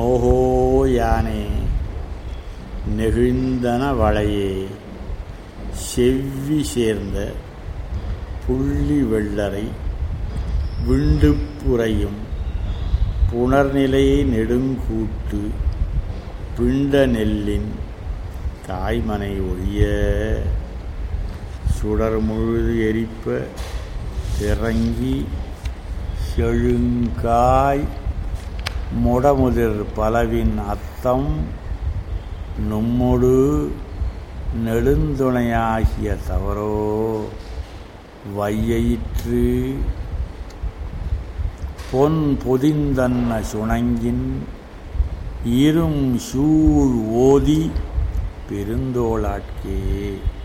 நோகோ யானே நெகிழ்ந்தன வளையே செவ்வி சேர்ந்த புள்ளி வெள்ளரை விண்டுப்புறையும் புணர்நிலை நெடுங்கூட்டு பிண்ட நெல்லின் தாய்மனை ஒழிய சுடர் முழுது எரிப்ப திறங்கி செழுங்காய் முடமுதிர் பலவின் அத்தம் நும்மொடு நெடுந்துணையாகிய தவறோ வையிற்று பொன் பொதிந்தன்ன சுணங்கின் இரும் சூழ் ஓதி பெருந்தோளாட்கே